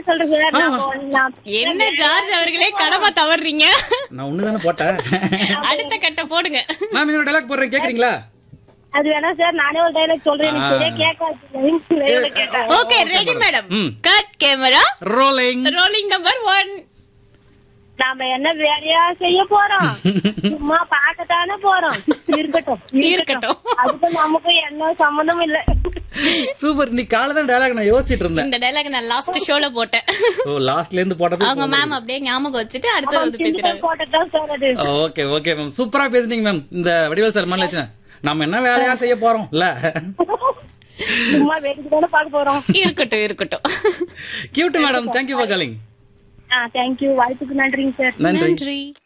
மாதிரி சொல்றேன் சார் நான் இப்போ- நான் என்ன ஜார்ஜ் அவர்களே கடமை தவறுறீங்க நான் ஒண்ணு தானே போட்டேன் அடுத்த கட்ட போடுங்க மேம் இன்னொரு டைலாக் போடுறேன் கேக்குறீங்களா அது வேணா சார் நானே ஒரு டைலாக் சொல்றேன் எனக்கு சரியா கேட்காது கேட்டேன் okay ready madam hmm. Cut camera rolling rolling number one நாம என்ன வேலையா செய்ய போறோம் சும்மா பார்க்கத்தானே போறோம் இருக்கட்டும் இருக்கட்டும். அதுக்கு நமக்கு என்ன சம்மந்தம் இல்ல சூப்பர் நீ காலை தான் டைலாக் நான் யோசிச்சிட்டு இருந்தேன் இந்த டைலாக் நான் லாஸ்ட் ஷோல போட்டேன் ஓ லாஸ்ட்ல இருந்து போட்டது அவங்க மேம் அப்படியே ஞாபகம் வச்சுட்டு அடுத்தது வந்து பேசுறாங்க போட்டதான் சார் அது ஓகே ஓகே மேம் சூப்பரா பேசுனீங்க மேம் இந்த வடிவேல் சார் மனலட்சுமி நம்ம என்ன வேலையா செய்ய போறோம் இல்ல சும்மா வேடிக்கை தானே பார்க்க போறோம் இருக்கட்டும் இருக்கட்டும் cute madam thank you for calling ah thank you வாய்ப்புக்கு நன்றிங்க சார் நன்றி நன்றி